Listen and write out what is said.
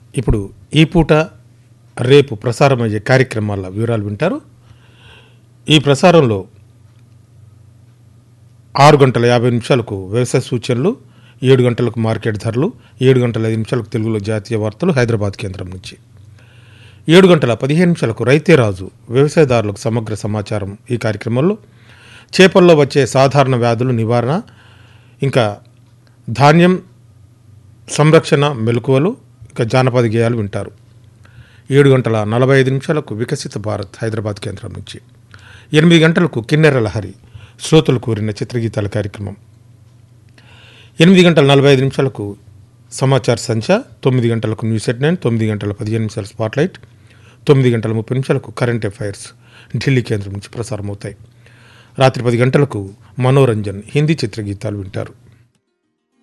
ఇప్పుడు ఈ పూట రేపు ప్రసారమయ్యే కార్యక్రమాల వివరాలు వింటారు ఈ ప్రసారంలో ఆరు గంటల యాభై నిమిషాలకు వ్యవసాయ సూచనలు ఏడు గంటలకు మార్కెట్ ధరలు ఏడు గంటల ఐదు నిమిషాలకు తెలుగులో జాతీయ వార్తలు హైదరాబాద్ కేంద్రం నుంచి ఏడు గంటల పదిహేను నిమిషాలకు రైతే రాజు వ్యవసాయదారులకు సమగ్ర సమాచారం ఈ కార్యక్రమంలో చేపల్లో వచ్చే సాధారణ వ్యాధులు నివారణ ఇంకా ధాన్యం సంరక్షణ మెలకువలు ఇక జానపద గేయాలు వింటారు ఏడు గంటల నలభై ఐదు నిమిషాలకు వికసిత భారత్ హైదరాబాద్ కేంద్రం నుంచి ఎనిమిది గంటలకు కిన్నెర లహరి శ్రోతలు కోరిన చిత్రగీతాల కార్యక్రమం ఎనిమిది గంటల నలభై ఐదు నిమిషాలకు సమాచార సంఖ్య తొమ్మిది గంటలకు న్యూస్ ఎట్ నైన్ తొమ్మిది గంటల పదిహేను నిమిషాల స్పాట్లైట్ తొమ్మిది గంటల ముప్పై నిమిషాలకు కరెంట్ అఫైర్స్ ఢిల్లీ కేంద్రం నుంచి ప్రసారమవుతాయి రాత్రి పది గంటలకు మనోరంజన్ హిందీ చిత్రగీతాలు వింటారు